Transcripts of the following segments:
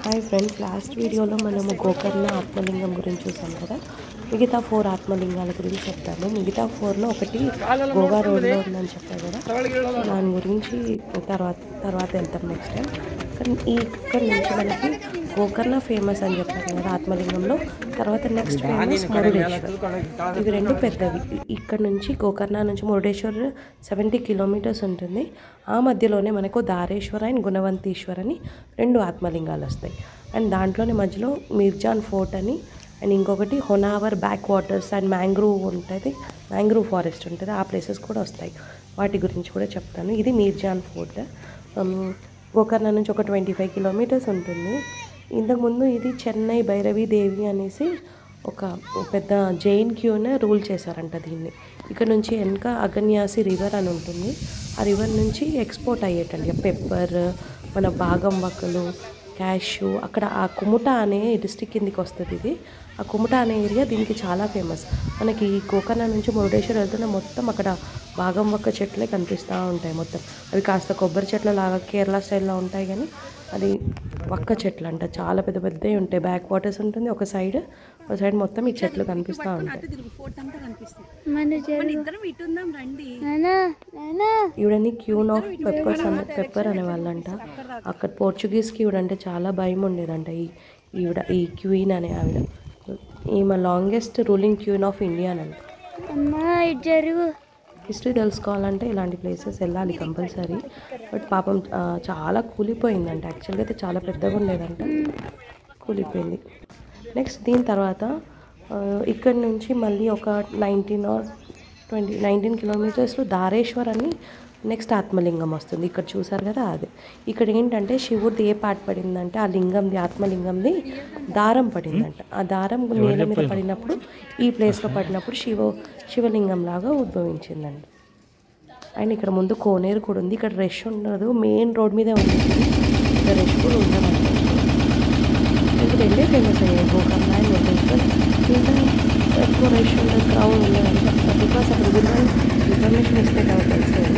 Hi friends last వీడియోలో మనము గోకర్ణ ఆత్మలింగం గురించి చూసాం కదా మిగతా ఫోర్ ఆత్మలింగాల గురించి చెప్తాను మిగతా ఫోర్లో ఒకటి గోవా రోడ్లో ఉందని చెప్పాను కదా దాని గురించి తర్వాత తర్వాత వెళ్తాం నెక్స్ట్ టైం కానీ ఈ ఇక్కడ నుంచి మనకి గోకర్ణ ఫేమస్ అని చెప్పాను కదా ఆత్మలింగంలో తర్వాత నెక్స్ట్ ఫేమస్ మురుడేశ్వర్ ఇవి రెండు పెద్దవి ఇ- ఇక్కడ నుంచి గోకర్ణ నుంచి మురుడేశ్వర్ సెవెంటీ కిలోమీటర్స్ ఉంటుంది ఆ మధ్యలోనే మనకు దారేశ్వర అండ్ గుణవంతీశ్వర్ అని రెండు ఆత్మలింగాలు వస్తాయి అండ్ దాంట్లోనే మధ్యలో మిర్జాన్ ఫోర్ట్ అని అండ్ ఇంకొకటి Honavar back waters and mangrove ఉంటుంది మ్యాంగ్రూవ్ ఫారెస్ట్ ఉంటుంది ఆ ప్లేసెస్ కూడా వస్తాయి వాటి గురించి కూడా చెప్తాను ఇది మీర్జాన్ ఫోర్ట్ ఉమ్, గోకర్ణ నుంచి ఒక ట్వంటీ ఫైవ్ కిలోమీటర్స్ ఉంటుంది ఇంతకుముందు ఇది చెన్నై భైరవి దేవి అనేసి ఒక పెద్ద జైన్ క్యూనే రూల్ చేశారంట దీన్ని ఇక్కడ నుంచి వెనక అగన్యాసి రివర్ అని ఉంటుంది ఆ రివర్ నుంచి ఎక్స్పోర్ట్ అయ్యేటండి పెప్పర్ మన బాగం వక్కలు క్యాషు అక్కడ ఆ కుముట అనే డిస్టిక్ కిందికి వస్తుంది ఇది ఆ కుముట అనే ఏరియా దీనికి చాలా ఫేమస్ మనకి ఈ గోకర్ణ నుంచి మురుడేశ్వర్ వెళ్తున్న మొత్తం అక్కడ బాగం వక్క చెట్లే కనిపిస్తూ ఉంటాయి మొత్తం అవి కాస్త కొబ్బరి చెట్ల లాగా కేరళ స్టైల్లో ఉంటాయి కానీ అది వక్క చెట్లు అంట చాలా పెద్ద పెద్దవి ఉంటాయి బ్యాక్ వాటర్స్ ఉంటుంది ఒక సైడ్ ఒక సైడ్ మొత్తం ఈ చెట్లు కనిపిస్తూ ఉంటాయి తిరుగు ఫోర్ట్ అంతా కనిపిస్తుంది మన మన ఇద్దరం ఇటుందాం రండి నానా నానా ఈవిడని క్యూన్ ఆఫ్ పెప్పర్స్ అనే పెప్పర్ అనే వాళ్ళంట అక్కడ పోర్చుగీస్కి ఈవిడంటే చాలా భయం ఉండేదంట ఈ ఈవిడ ఈ క్వీన్ అనే ఆవిడ ఈమె longest ruling queen of India అంట అమ్మా ఇటు జరుగు హిస్టరీ తెలుసుకోవాలంటే ఇలాంటి ప్లేసెస్ వెళ్ళాలి కంపల్సరీ బట్ పాపం ఆ, చాలా కూలిపోయిందంట యాక్చువల్గా అయితే చాలా పెద్దగా ఉండేదంట కూలిపోయింది నెక్స్ట్ దీని తర్వాత ఆ, ఇక్కడ నుంచి మళ్ళీ ఒక నైన్టీన్ ఆర్ ట్వంటీ నైన్టీన్ కిలోమీటర్స్లో దారేశ్వర్ అని నెక్స్ట్ ఆత్మలింగం వస్తుంది ఇక్కడ చూసారు కదా అది ఇక్కడ ఏంటంటే శివుడిది ఏ పాట పడిందంటే ఆ లింగంది ఆత్మలింగంది దారం పడిందంట ఆ దారం నేల మీద పడినప్పుడు ఈ ప్లేస్లో పడినప్పుడు శివ శివలింగం లాగా ఉద్భవించిందండి అండ్ ఇక్కడ ముందు కోనేరు కూడా ఉంది ఇక్కడ రష్ ఉండదు మెయిన్ రోడ్ మీదే ఉంది ఇక్కడ రష్ కూడా ఉండదు ఇది రెండే ఫేమస్ అయ్యాయి గోకర్ణ అండ్ మురుడేశ్వర్ ఇంకా ఎక్కువ రష్ ఉండదు క్రౌడ్ ఉండదని చెప్తారు బికాస్ అక్కడ గురించి ఇన్ఫర్మేషన్ ఇస్తే కదా తెలిసేది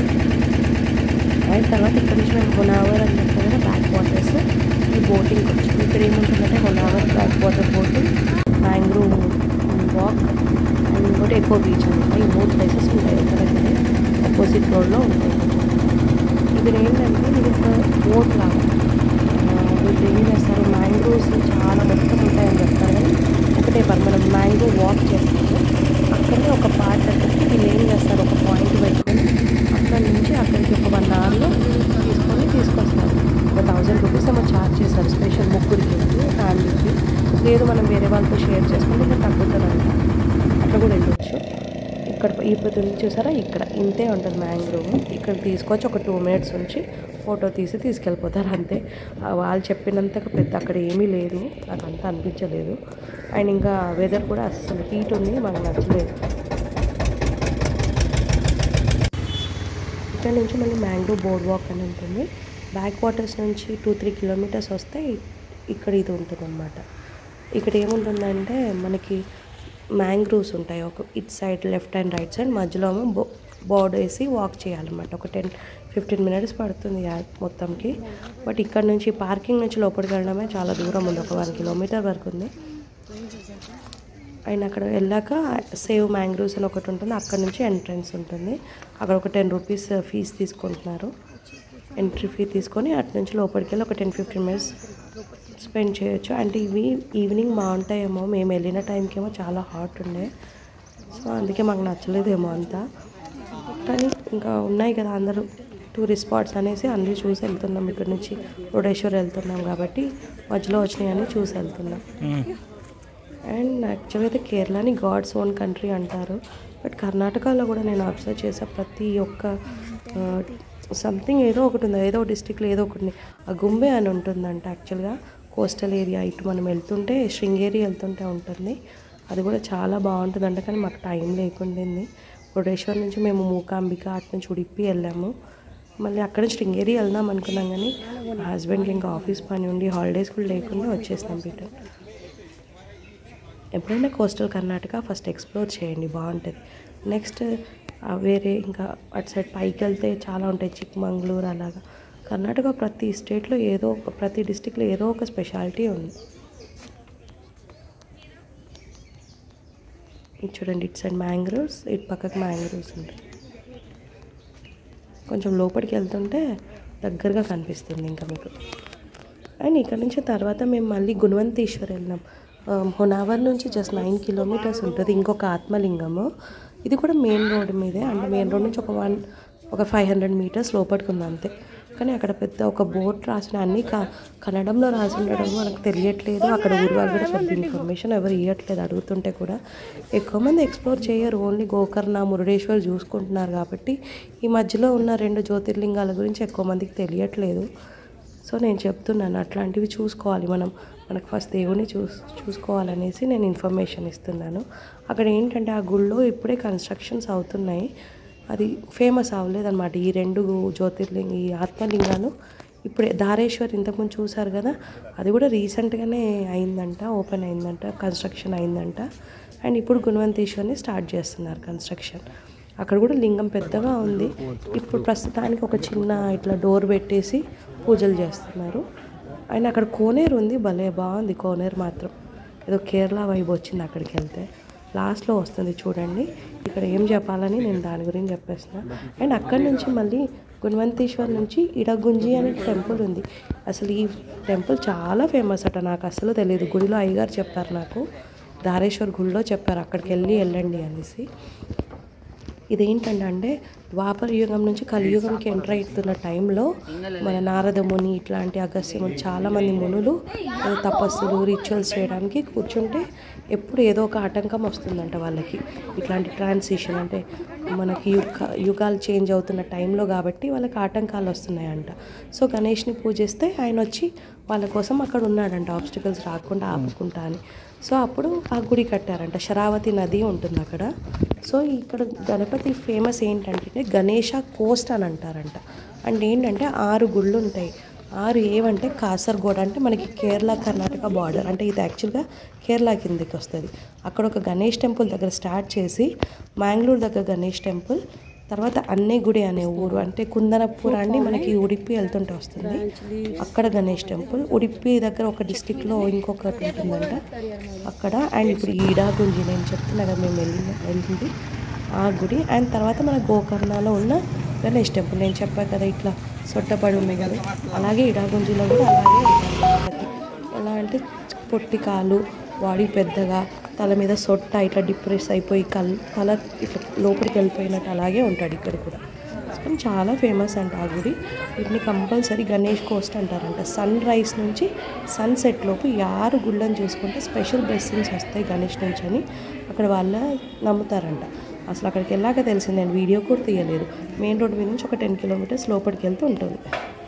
అండ్ తర్వాత ఇక్కడ నుంచి మేము హొనావర్ అని చెప్పాం కదా బ్యాక్ వాటర్స్ ఈ బోటింగ్కి వచ్చింది ఇక్కడ ఏముంటుందంటే Honavar back water boating mangrove walk and ఇంకోటి ఎక్కువ బీచ్ అనమాట ఈ మూడు ప్లేసెస్ ఉంటాయి ఇక్కడ దగ్గర ఆపోజిట్ రోడ్లో ఉంటాయి ఇక్కడ ఏంటంటే ఇది ఒక బోట్ లాగా ఆ, వీళ్ళు ఏం చేస్తారు మ్యాంగ్రోవ్స్ చాలా మొత్తం ఉంటాయని చెప్తారు కానీ ఒకటే పని మనం మ్యాంగో వాక్ చేస్తాము అక్కడే ఒక పార్ట్ దగ్గరికి వీళ్ళు ఏం చేస్తారు ఒక పాయింట్ పెట్టుకొని అక్కడ నుంచి అక్కడికి ఒక వన్ అవర్లో తీసుకొని తీసుకొస్తారు ఒక థౌజండ్ రూపీస్ ఏమో ఛార్జ్ చేస్తారు స్పెషల్ ముగ్గురికి ఫ్యామిలీకి లేదు మనం వేరే వాళ్ళతో షేర్ చేసుకుంటే ఇంకా తగ్గుతుందంట అట్లా కూడా వెళ్ళొచ్చు ఇక్కడ ఇప్పుడు ఉంది చూసారా ఇక్కడ ఇంతే ఉంటుంది మ్యాంగ్రోవ్ ఇక్కడ తీసుకొచ్చి ఒక టూ మినిట్స్ ఉంచి ఫోటో తీసి తీసుకెళ్ళిపోతారు అంతే ఆ వాళ్ళు చెప్పినంతగా పెద్ద అక్కడ ఏమీ లేదు నాకు అంత అనిపించలేదు అండ్ ఇంకా వెదర్ కూడా అస్సలు హీట్ ఉంది మనకు నచ్చలేదు ఇక్కడ నుంచి మళ్ళీ మ్యాంగ్రో బోర్డ్ వాక్ అని ఉంటుంది బ్యాక్ వాటర్స్ నుంచి టూ త్రీ కిలోమీటర్స్ వస్తే ఇక్కడ ఇది ఉంటుంది అనమాట ఇక్కడ ఏముంటుందంటే మనకి మ్యాంగ్రూవ్స్ ఉంటాయి ఒక it side left and right side మధ్యలో ఏమో బో బోర్డ్ వేసి వాక్ చేయాలన్నమాట ఒక టెన్ ఫిఫ్టీన్ మినిట్స్ పడుతుంది ఆ మొత్తంకి బట్ ఇక్కడ నుంచి పార్కింగ్ నుంచి లోపలికి వెళ్ళడమే చాలా దూరం ఉంది ఒక వన్ కిలోమీటర్ వరకు ఉంది అండ్ అక్కడ వెళ్ళాక సేవ్ మ్యాంగ్రూవ్స్ అని ఒకటి ఉంటుంది అక్కడ నుంచి ఎంట్రన్స్ ఉంటుంది అక్కడ ఒక టెన్ రూపీస్ ఫీజు తీసుకుంటున్నారు ఎంట్రీ ఫీ తీసుకొని అటు నుంచి లోపలికి వెళ్ళి ఒక టెన్ ఫిఫ్టీన్ మినిట్స్ స్పెండ్ చేయొచ్చు అంటే ఇవి ఈవినింగ్ బాగుంటాయేమో మేము వెళ్ళిన టైంకి ఏమో చాలా హాట్ ఉండే సో అందుకే మాకు నచ్చలేదేమో అంతా కానీ ఇంకా ఉన్నాయి కదా అందరూ టూరిస్ట్ స్పాట్స్ అనేసి అన్నీ చూసి వెళ్తున్నాం ఇక్కడ నుంచి మురుడేశ్వర్ వెళ్తున్నాం కాబట్టి మధ్యలో వచ్చినాయన్నీ చూసి వెళ్తున్నాం అండ్ యాక్చువల్గా అయితే కేరళని గాడ్స్ ఓన్ కంట్రీ అంటారు బట్ కర్ణాటకలో కూడా నేను అబ్జర్వ్ చేసా ప్రతి ఒక్క సంథింగ్ ఏదో ఒకటి ఉంది ఏదో డిస్టిక్లో ఏదో ఒకటి ఉంది. ఆ గుంబే అని ఉంటుందంట యాక్చువల్గా కోస్టల్ ఏరియా ఇటు మనం వెళ్తుంటే శృంగేరి వెళ్తుంటే ఉంటుంది అది కూడా చాలా బాగుంటుందంట కానీ మాకు టైం లేకుండింది మురుడేశ్వర్ నుంచి మేము మూకాంబిక అటు నుంచి ఉడిపి వెళ్ళాము మళ్ళీ అక్కడ నుంచి శృంగేరి వెళ్దాం అనుకున్నాం కానీ మా హస్బెండ్కి ఇంకా ఆఫీస్ పని ఉండి హాలిడేస్ కూడా లేకుండా వచ్చేసినాం పీటర్ ఎప్పుడైనా కోస్టల్ కర్ణాటక ఫస్ట్ ఎక్స్ప్లోర్ చేయండి బాగుంటుంది నెక్స్ట్ వేరే ఇంకా అటు సైడ్ పైకి వెళ్తే చాలా ఉంటాయి చిక్మంగళూరు అలాగా కర్ణాటక ప్రతి స్టేట్లో ఏదో ఒక ప్రతి డిస్టిక్లో ఏదో ఒక స్పెషాలిటీ ఉంది ఇది చూడండి ఇటు సైడ్ మ్యాంగ్రోవ్స్ ఇటు పక్కకు మ్యాంగ్రోవ్స్ ఉంటాయి కొంచెం లోపలికి వెళ్తుంటే దగ్గరగా కనిపిస్తుంది ఇంకా మీకు అండ్ ఇక్కడ నుంచి తర్వాత మేము మళ్ళీ గుణవంతేశ్వర్ వెళ్ళినాం హొనావర్ నుంచి జస్ట్ నైన్ కిలోమీటర్స్ ఉంటుంది ఇంకొక ఆత్మలింగము ఇది కూడా మెయిన్ రోడ్ మీదే అంటే మెయిన్ రోడ్ నుంచి ఒక వన్ ఒక ఫైవ్ హండ్రెడ్ మీటర్స్ లోపలికి ఉంది అంతే కానీ అక్కడ పెద్ద ఒక బోర్డ్ రాసిన అన్ని క కన్నడంలో రాసి ఉండడం మనకు తెలియట్లేదు అక్కడ ఊరు వాళ్ళు కూడా పెద్ద ఇన్ఫర్మేషన్ ఎవరు ఇవ్వట్లేదు అడుగుతుంటే కూడా ఎక్కువ మంది ఎక్స్ప్లోర్ చేయరు ఓన్లీ గోకర్ణ మురుడేశ్వర్ చూసుకుంటున్నారు కాబట్టి ఈ మధ్యలో ఉన్న రెండు జ్యోతిర్లింగాల గురించి ఎక్కువ మందికి తెలియట్లేదు సో నేను చెప్తున్నాను అట్లాంటివి చూసుకోవాలి మనం మనకు ఫస్ట్ దేవుని చూస్ చూసుకోవాలనేసి నేను ఇన్ఫర్మేషన్ ఇస్తున్నాను అక్కడ ఏంటంటే ఆ గుళ్ళో ఇప్పుడే కన్స్ట్రక్షన్స్ అవుతున్నాయి అది ఫేమస్ అవ్వలేదన్నమాట ఈ రెండు జ్యోతిర్లింగ ఈ ఆత్మలింగాలు ఇప్పుడే ధారేశ్వర్ ఇంతకుముందు చూసారు కదా అది కూడా రీసెంట్గానే అయిందంట ఓపెన్ అయిందంట కన్స్ట్రక్షన్ అయిందంట అండ్ ఇప్పుడు గుణవంతేశ్వర్ని స్టార్ట్ చేస్తున్నారు కన్స్ట్రక్షన్ అక్కడ కూడా లింగం పెద్దగా ఉంది ఇప్పుడు ప్రస్తుతానికి ఒక చిన్న ఇట్లా డోర్ పెట్టేసి పూజలు చేస్తున్నారు అండ్ అక్కడ కోనేరు ఉంది భలే బాగుంది కోనేరు మాత్రం ఏదో కేరళ వైబ్ వచ్చింది అక్కడికి వెళ్తే లాస్ట్లో వస్తుంది చూడండి ఇక్కడ ఏం చెప్పాలని నేను దాని గురించి చెప్పేస్తున్నా అండ్ అక్కడి నుంచి మళ్ళీ గుణవంతేశ్వర్ నుంచి ఇడగుంజి అనే టెంపుల్ ఉంది అసలు ఈ టెంపుల్ చాలా ఫేమస్ అట నాకు అసలు తెలియదు గుడిలో అయ్యగారు చెప్పారు నాకు ధారేశ్వర్ గుడిలో చెప్పారు అక్కడికి వెళ్ళి వెళ్ళండి అనేసి ఇదేంటంటే అంటే ద్వాపర యుగం నుంచి కలియుగంకి ఎంటర్ అవుతున్న టైంలో మన నారద ముని ఇట్లాంటి అగస్త్య ముని చాలామంది మునులు ఏదో తపస్సులు రిచువల్స్ చేయడానికి కూర్చుంటే ఎప్పుడు ఏదో ఒక ఆటంకం వస్తుందంట వాళ్ళకి ఇట్లాంటి ట్రాన్సిషన్ అంటే మనకి యుగ యుగాలు చేంజ్ అవుతున్న టైంలో కాబట్టి వాళ్ళకి ఆటంకాలు వస్తున్నాయంట సో గణేష్ని పూజిస్తే ఆయన వచ్చి వాళ్ళ కోసం అక్కడ ఉన్నాడంట ఆబ్స్టికల్స్ రాకుండా ఆపుకుంటా అని సో అప్పుడు ఆ గుడి కట్టారంట శరావతి నది ఉంటుంది అక్కడ సో ఇక్కడ గణపతి ఫేమస్ ఏంటంటే గణేష కోస్ట్ అని అంటారంట అండ్ ఏంటంటే ఆరు గుళ్ళు ఉంటాయి ఆరు ఏవంటే కాసర్గోడ్ అంటే మనకి కేరళ కర్ణాటక బార్డర్ అంటే ఇది యాక్చువల్గా కేరళ కిందకి వస్తుంది అక్కడ ఒక గణేష్ టెంపుల్ దగ్గర స్టార్ట్ చేసి మ్యాంగ్లూర్ దగ్గర గణేష్ టెంపుల్ తర్వాత అన్నే గుడి అనే ఊరు అంటే కుందనపూర్ అండి మనకి ఉడిపి వెళ్తుంటే వస్తుంది అక్కడ గణేష్ టెంపుల్ ఉడిపి దగ్గర ఒక డిస్టిక్లో ఇంకొకటి ఉంటుందంట అక్కడ అండ్ ఇప్పుడు ఈడా గుంజి నేను చెప్తున్నా కదా మేము వెళ్ళిన వెళ్ళింది ఆ గుడి అండ్ తర్వాత మన గోకర్ణలో ఉన్న గణేష్ టెంపుల్ నేను చెప్పాను కదా ఇట్లా సొట్టపడి ఉంది కదా అలాగే ఇడాగుంజిలో కూడా అలాగే ఉంటారు ఎలా అంటే పొట్టి కాలు బాడీ పెద్దగా తల మీద సొట్ట ఇట్లా డిప్రెస్ అయిపోయి కల్ తల ఇట్లా లోపలికి వెళ్ళిపోయినట్టు అలాగే ఉంటాడు ఇక్కడ కూడా కానీ చాలా ఫేమస్ అంట ఆ గుడి వీటిని కంపల్సరీ గణేష్ కోస్ట్ అంటారంట సన్ రైజ్ నుంచి సన్సెట్ లోపు ఈ ఆరు గుళ్ళని చూసుకుంటే స్పెషల్ బ్లెస్సింగ్స్ వస్తాయి గణేష్ నుంచి అని అక్కడ వాళ్ళ నమ్ముతారంట అసలు అక్కడికి వెళ్ళాక తెలిసింది నేను వీడియో కూడా తీయలేదు మెయిన్ రోడ్ మీద నుంచి ఒక టెన్ కిలోమీటర్స్ లోపలికి వెళ్తూ ఉంటుంది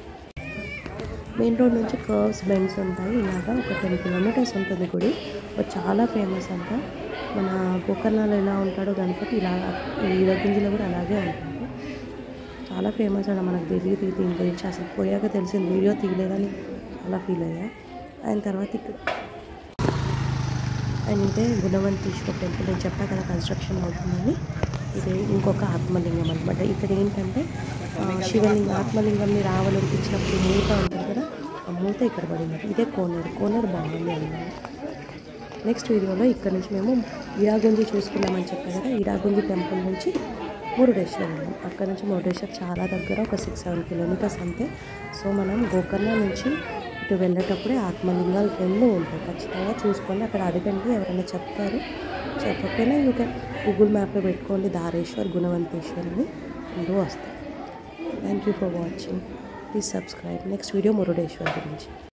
మెయిన్ రోడ్ నుంచి కర్వ్స్ బెండ్స్ ఉంటాయి ఇలాగా ఒక టెన్ కిలోమీటర్స్ ఉంటుంది గుడి అది చాలా ఫేమస్ అంట మన గోకర్ణలో ఎలా ఉంటాడో గణపతి ఇలా ఈ రగ్గింజిలో కూడా అలాగే ఉంటాడు చాలా ఫేమస్ అంట మనకు తెలియదు దీని గురించి అసలు పోయాక తెలిసింది వీడియో తీయలేదని చాలా ఫీల్ అయ్యా ఆయన తర్వాత ఇక్కడ అండ్ ఇదే గుణవంతేశ్వర టెంపుల్ నేను చెప్పా కదా కన్స్ట్రక్షన్ అవుతుందని ఇది ఇంకొక ఆత్మలింగం అనమాట ఇక్కడ ఏంటంటే ఆ, శివలింగం ఆత్మలింగంని రావణుడికి ఇచ్చినప్పుడు మూత ఉంటుంది కదా ఆ మూత ఇక్కడ పడింది ఇదే కోనేరు కోనేరు బాగుంది అన్నమాట నెక్స్ట్ వీడియోలో ఇక్కడ నుంచి మేము ఇడాగుంజి చూసుకున్నామని చెప్పాను కదా ఇడాగుంజి టెంపుల్ నుంచి మురుడేశ్వర్ వెళ్ళాం అక్కడ నుంచి మురుడేశ్వర్ చాలా దగ్గర ఒక సిక్స్ సెవెన్ కిలోమీటర్స్ అంతే సో మనం గోకర్ణ నుంచి ఇటు వెళ్ళేటప్పుడే ఆత్మలింగాలు రెండు ఉంటాయి ఖచ్చితంగా చూసుకోండి అక్కడ అడగండి ఎవరైనా చెప్తారు చెప్పకపోయినా యూ కెన్ గూగుల్ మ్యాప్లో పెట్టుకోండి దారేశ్వర్ గుణవంతేశ్వర్ అని రెండు వస్తాయి thank you for watching please subscribe next video Murudeshwar గురించి